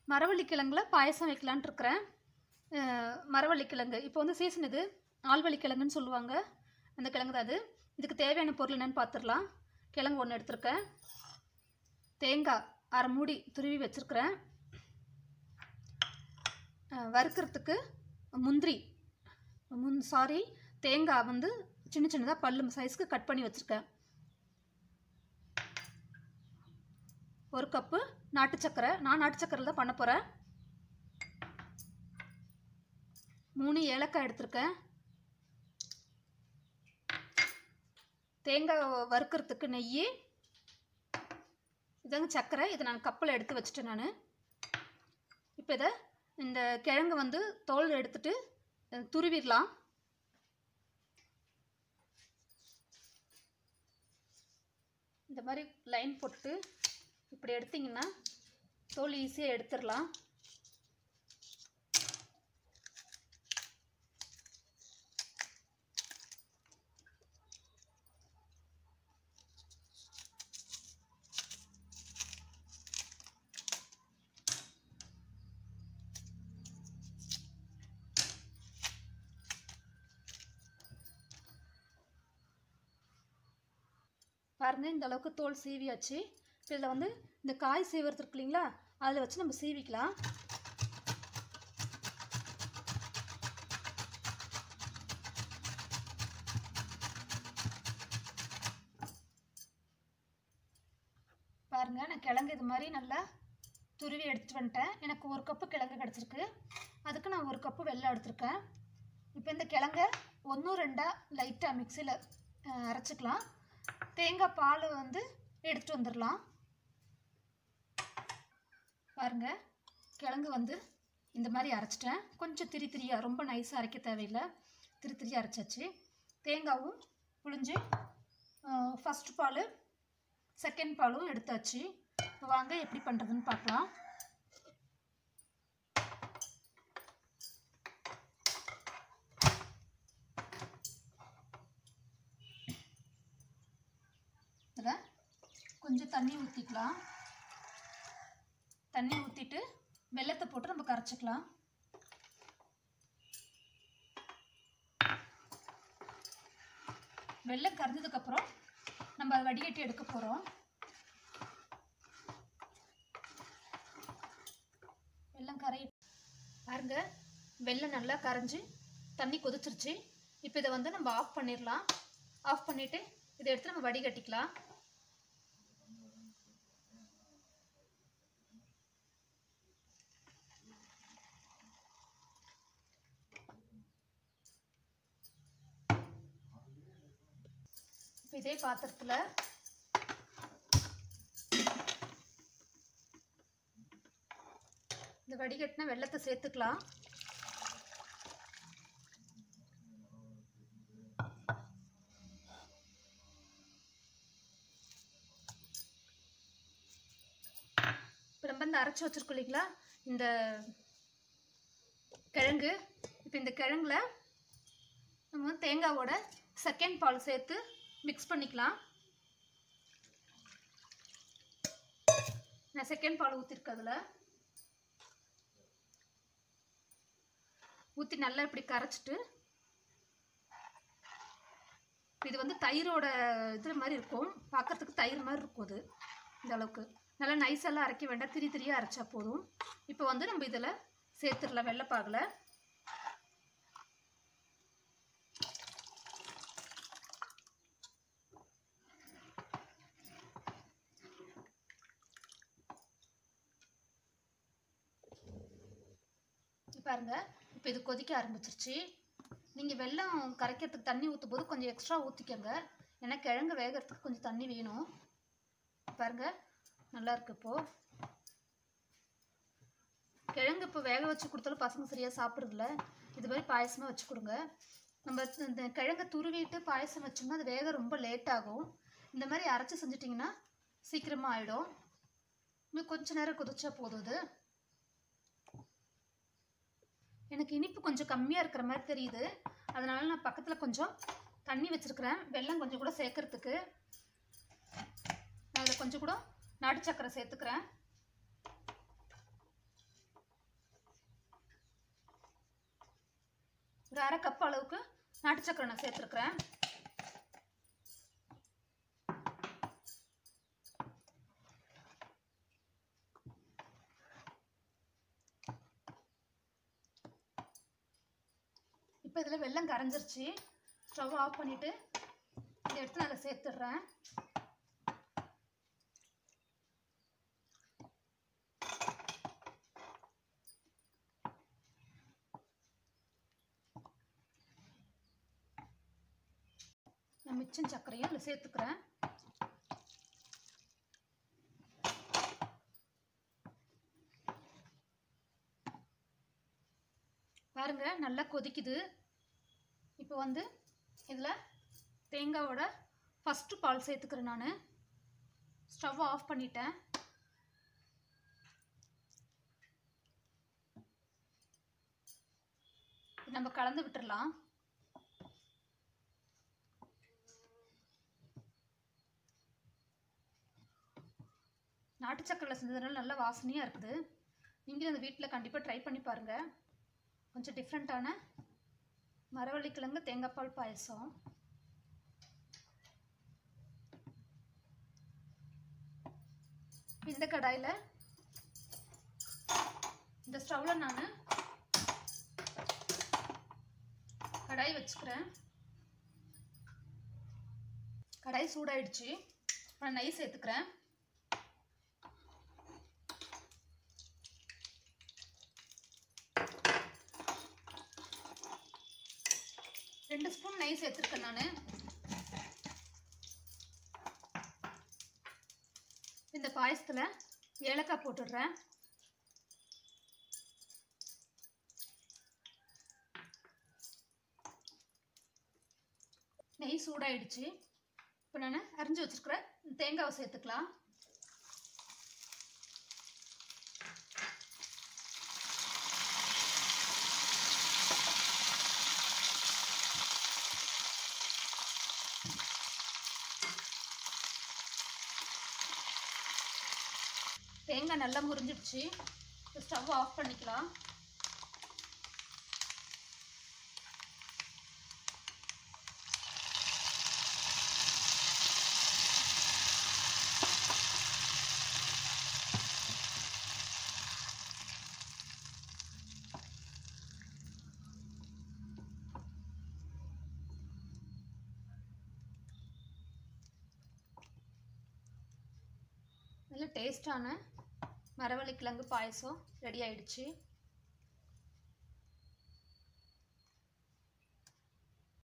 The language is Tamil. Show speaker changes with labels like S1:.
S1: மரவள்ளி கிழங்குல பாயசம் வைக்கலான்ட்டு இருக்கிறேன் அஹ் மரவள்ளி கிழங்கு இப்போ வந்து சீசன் இது ஆள்வள்ளி கிழங்குன்னு சொல்லுவாங்க அந்த கிழங்கு தான் அது இதுக்கு தேவையான பொருள் என்னன்னு பார்த்துடலாம் கிழங்கு ஒன்று எடுத்திருக்கேன் தேங்காய் அரை மூடி துருவி வச்சுருக்கிறேன் வறுக்கிறதுக்கு முந்திரி முன் சாரி தேங்காய் வந்து சின்ன சின்னதாக பல்லு சைஸ்க்கு கட் பண்ணி வச்சுருக்கேன் ஒரு கப்பு நாட்டு சக்கரை நான் நாட்டு சக்கரையில் தான் பண்ண போகிறேன் மூணு ஏலக்காய் எடுத்திருக்கேன் தேங்காய் வறுக்கிறதுக்கு நெய் இதாங்க சக்கரை இதை நான் கப்பில் எடுத்து வச்சுட்டேன் நான் இப்போ இதை இந்த கிழங்கு வந்து தோல் எடுத்துட்டு அஹ், துருவிடலாம் இந்த மாதிரி லைன் போட்டு இப்படி எடுத்தீங்கன்னா தோல் ஈஸியாக எடுத்துடலாம் பாருங்க இந்த அளவுக்கு தோல் சீவியாச்சு இப்போ இதில் வந்து இந்த காய் சீவுறது இருக்கு இல்லைங்களா அதில் வச்சு நம்ம சீவிக்கலாம் பாருங்க நான் கிழங்கு இது மாதிரி நல்லா துருவி எடுத்துட்டு வந்துட்டேன் எனக்கு ஒரு கப்பு கிழங்கு கிடச்சிருக்கு அதுக்கு நான் ஒரு கப்பு வெல்லம் எடுத்திருக்கேன் இப்போ இந்த கிழங்க ஒன்றும் ரெண்டாக லைட்டாக மிக்சியில் அரைச்சிக்கலாம் தேங்காய் பால் வந்து எடுத்துட்டு வந்துடலாம் பாருங்க கிழங்கு வந்து இந்த மாதிரி அரைச்சிட்டேன் கொஞ்சம் திரி திரியாக ரொம்ப நைஸாக அரைக்க தேவையில்லை திரி திரியாக அரைச்சாச்சு தேங்காவும் புழிஞ்சு ஃபஸ்ட் பால் செகண்ட் பாலும் எடுத்தாச்சு இப்போ வாங்க எப்படி பண்ணுறதுன்னு பார்க்கலாம் இதில் கொஞ்சம் தண்ணி ஊற்றிக்கலாம் தண்ணி ஊற்றிட்டு வெல்லத்தை போட்டு நம்ம கரைச்சிக்கலாம் வெல்லம் கரைஞ்சதுக்கப்புறம் நம்ம அதை வடிகட்டி எடுக்க போகிறோம் வெல்லம் கரை பாருங்க வெல்லம் நல்லா கரைஞ்சி தண்ணி கொதிச்சிருச்சு இப்போ இதை வந்து நம்ம ஆஃப் பண்ணிடலாம் ஆஃப் பண்ணிவிட்டு இதை எடுத்து நம்ம வடிகட்டிக்கலாம் இப்போ இதே பாத்திரத்தில் இந்த வடிகட்டின வெள்ளத்தை சேர்த்துக்கலாம் இப்போ நம்ம இந்த அரைச்சி வச்சிருக்கோம் இல்லைங்களா இந்த கிழங்கு இப்போ இந்த கிழங்குல நம்ம வந்து தேங்காவோட செகண்ட் பால் சேர்த்து மிக்ஸ் பண்ணிக்கலாம் நான் செகண்ட் பால் ஊற்றிருக்கேன் அதில் ஊற்றி நல்லா இப்படி கரைச்சிட்டு இது வந்து தயிரோட இது மாதிரி இருக்கும் பார்க்கறதுக்கு தயிர் மாதிரி இருக்கும் அது இந்த அளவுக்கு நல்லா நைஸெல்லாம் அரைக்க வேண்டாம் திரி திரியாக அரைச்சா போதும் இப்போ வந்து நம்ம இதில் சேர்த்துடலாம் வெள்ளைப்பாகில் பாருங்க இப்போ இது கொதிக்க ஆரம்பிச்சிருச்சு நீங்கள் வெல்லம் கரைக்கிறதுக்கு தண்ணி ஊற்றும் போது கொஞ்சம் எக்ஸ்ட்ரா ஊற்றிக்கோங்க ஏன்னா கிழங்கு வேகிறதுக்கு கொஞ்சம் தண்ணி வேணும் பாருங்க நல்லா இருக்கு இப்போ கிழங்கு இப்போ வேக வச்சு கொடுத்தாலும் பசங்க சரியாக சாப்பிட்றதில்ல இது மாதிரி பாயசமாக வச்சு கொடுங்க நம்ம இந்த கிழங்கை துருவிட்டு பாயசம் வச்சோம்னா அது வேக ரொம்ப லேட் ஆகும் இந்த மாதிரி அரைச்சி செஞ்சிட்டிங்கன்னா சீக்கிரமாக ஆகிடும் இன்னும் கொஞ்ச நேரம் கொதிச்சா போதும் இது எனக்கு இனிப்பு கொஞ்சம் கம்மியாக இருக்கிற மாதிரி தெரியுது அதனால நான் பக்கத்தில் கொஞ்சம் தண்ணி வச்சுருக்கிறேன் வெல்லம் கொஞ்சம் கூட சேர்க்கறதுக்கு நான் அதில் கொஞ்சம் கூட நாட்டு சக்கரை சேர்த்துக்கிறேன் ஒரு அரை கப் அளவுக்கு நாட்டு சக்கரை நான் சேர்த்துருக்குறேன் இப்போ இதில் வெல்லம் கரைஞ்சிருச்சு ஸ்டவ் ஆஃப் பண்ணிவிட்டு இதை எடுத்து நான் அதில் சேர்த்துடுறேன் நான் மிச்சம் சர்க்கரையும் அதில் சேர்த்துக்கிறேன் பாருங்க நல்லா கொதிக்குது இப்போ வந்து இதில் தேங்காவோட ஃபஸ்ட்டு பால் சேர்த்துக்கிறேன் நான் ஸ்டவ் ஆஃப் பண்ணிட்டேன் இது நம்ம கலந்து விட்டுறலாம் நாட்டு சக்கரையில் செஞ்சதுனால நல்ல வாசனையாக இருக்குது நீங்களும் அந்த வீட்டில் கண்டிப்பாக ட்ரை பண்ணி பாருங்கள் கொஞ்சம் டிஃப்ரெண்ட்டான மரவள்ளி கிழங்கு தேங்காய் பால் பாயசம் இந்த கடாயில் இந்த ஸ்டவ்வில் நான் கடாய் வச்சுக்கிறேன் கடாய் சூடாயிடுச்சு இப்போ நான் நெய் சேர்த்துக்கிறேன் ரெண்டு ஸ்பூன் நெய் சேர்த்துருக்கேன் நான் இந்த பாயசத்தில் ஏலக்காய் போட்டுடுறேன் நெய் சூடாயிடுச்சு இப்போ நான் அரிஞ்சு வச்சுருக்கிற தேங்காவை சேர்த்துக்கலாம் தேங்காய் நல்லா முறிஞ்சிடுச்சு ஸ்டவ் ஆஃப் பண்ணிக்கலாம் நல்ல டேஸ்டான மரவள்ளி கிழங்கு பாயசம் ரெடி ஆயிடுச்சு